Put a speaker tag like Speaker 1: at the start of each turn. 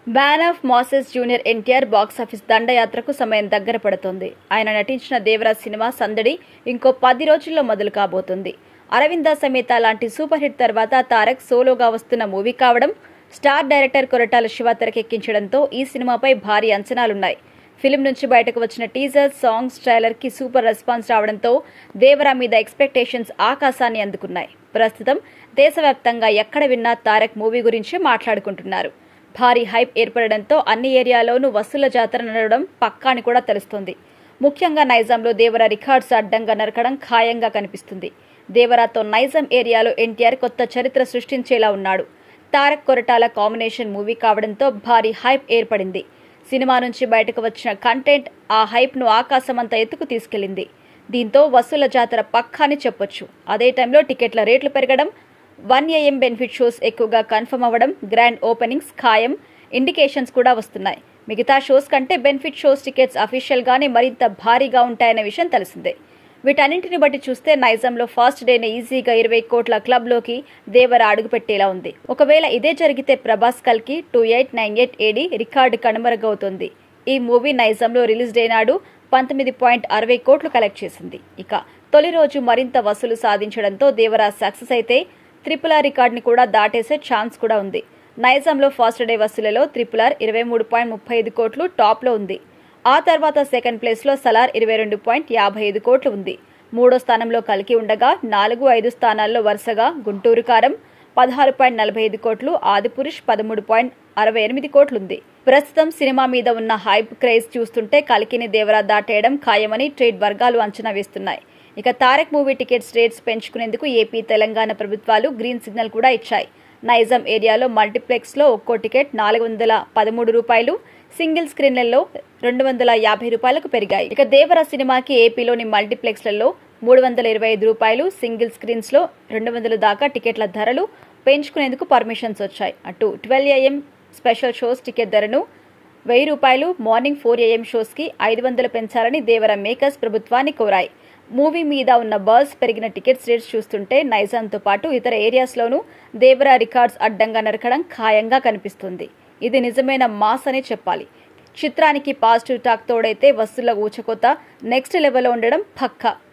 Speaker 1: ban of masses junior NTR box office దండయాత్రకు సమయం దగ్గర పడుతోంది ఆయన నటించిన దేవరాజ్ సినిమా సందడి ఇంకో పది రోజుల్లో మొదలు కాబోతుంది అరవింద సమేత లాంటి సూపర్ హిట్ తర్వాత తారక్ సోలోగా వస్తున్న మూవీ కావడం స్టార్ డైరెక్టర్ కొరటాల శివ తెరకెక్కించడంతో ఈ సినిమాపై భారీ అంచనాలున్నాయి ఫిలిం నుంచి బయటకు వచ్చిన టీజర్ సాంగ్స్ ట్రైలర్ కి సూపర్ రెస్పాన్స్ రావడంతో దేవరా మీద ఎక్స్పెక్టేషన్స్ ఆకాశాన్ని అందుకున్నాయి ప్రస్తుతం దేశవ్యాప్తంగా ఎక్కడ విన్నా తారక్ మూవీ గురించి మాట్లాడుకుంటున్నారు భారీ హైప్ ఏర్పడడంతో అన్ని ఏరియాలోనూ వసూళ్ల జాతర నడవడం పక్కా అని కూడా తెలుస్తోంది ముఖ్యంగా నైజాంలో దేవరా రికార్డ్స్ అడ్డంగా నరకడం ఖాయంగా కనిపిస్తుంది దేవరాతో నైజాం ఏరియాలో ఎన్టీఆర్ కొత్త చరిత్ర సృష్టించేలా ఉన్నాడు తారక్ కొరటాల కాంబినేషన్ మూవీ కావడంతో భారీ హైప్ ఏర్పడింది సినిమా నుంచి బయటకు వచ్చిన కంటెంట్ ఆ హైప్ను ఆకాశమంత ఎత్తుకు తీసుకెళ్లింది దీంతో వసూళ్ల జాతర పక్కా అని చెప్పొచ్చు అదే టైంలో టికెట్ల రేట్లు పెరగడం వన్ ఏఎం బెనిఫిట్ షోస్ ఎక్కువగా కన్ఫర్మ్ అవ్వడం గ్రాండ్ ఓపెనింగ్స్ ఖాయం ఇండికేషన్స్ కూడా వస్తున్నాయి మిగతా షోస్ కంటే బెనిఫిట్ షోస్ టికెట్స్ అఫీషియల్ గానే మరింత భారీగా ఉంటాయనే విషయం తెలిసిందే వీటన్నింటిని బట్టి చూస్తే నైజాంలో ఫస్ట్ డేనే ఈజీగా ఇరవై కోట్ల క్లబ్లోకి దేవర అడుగుపెట్టేలా ఉంది ఒకవేళ ఇదే జరిగితే ప్రభాస్ కల్కి two eight nine eight AD record కనుమరుగవుతుంది ఈ మూవీ నైజాంలో రిలీజ్ డే నాడు పంతొమ్మిది పాయింట్ అరవై కోట్లు కలెక్ట్ చేసింది ఇక తొలి రోజు మరింత వసూలు సాధించడంతో దేవరా సక్సెస్ అయితే త్రిపుల్ ఆర్ రికార్డుని కూడా దాటేసే ఛాన్స్ కూడా ఉంది నైజాంలో ఫస్ట్ డే వసూలలో త్రిపుల్ ఆర్ ఇరవై మూడు పాయింట్ ముప్పై ఐదు కోట్లు టాప్లో ఉంది ఆ తర్వాత సెకండ్ ప్లేస్లో సలార్ ఇరవై రెండు పాయింట్ యాభై ఐదు కోట్లు ఉంది మూడో స్థానంలో కలికి ఉండగా నాలుగు ఐదు స్థానాల్లో వరుసగా గుంటూరు కారం పదహారు పాయింట్ నలభై ఐదు కోట్లు ఆదిపురుష్ పదమూడు పాయింట్ అరవై ఎనిమిది కోట్లుంది ప్రస్తుతం సినిమా మీద ఉన్న హైప్ క్రేజ్ చూస్తుంటే కలికిని దేవరా దాటేయడం ఖాయమని ట్రేడ్ వర్గాలు అంచనా వేస్తున్నాయి ఇక తారక్ మూవీ టికెట్స్ రేట్స్ పెంచుకునేందుకు ఏపీ తెలంగాణ ప్రభుత్వాలు గ్రీన్ సిగ్నల్ కూడా ఇచ్చాయి నైజాం ఏరియాలో మల్టీప్లెక్స్లో ఒక్కో టికెట్ నాలుగు వందల పదమూడు రూపాయలు సింగిల్ స్క్రీన్లలో రెండు వందల యాభై రూపాయలకు పెరిగాయి ఇక దేవర సినిమాకి ఏపీలోని మల్టీప్లెక్స్లలో మూడు వందల ఇరవై ఐదు రూపాయలు సింగిల్ స్క్రీన్స్లో రెండు వందల దాకా టికెట్ల ధరలు పెంచుకునేందుకు పర్మిషన్స్ వచ్చాయి అటు twelve AM special shows ticket ధరను వెయ్యి రూపాయలు మార్నింగ్ ఫోర్ ఏఎం షోస్కి ఐదు వందలు పెంచాలని దేవర మేకర్స్ ప్రభుత్వాన్ని కోరాయి మూవీ మీద ఉన్న బర్స్ పెరిగిన టికెట్స్ రేట్స్ చూస్తుంటే నైజాంతో పాటు ఇతర ఏరియాస్లోనూ దేవరా రికార్డ్స్ అడ్డంగా నరకడం ఖాయంగా కనిపిస్తుంది ఇది నిజమైన మాస్ అనే చెప్పాలి చిత్రానికి పాజిటివ్ టాక్ తోడైతే వస్తువుల ఊచకోత నెక్స్ట్ లెవెల్లో ఉండడం పక్కా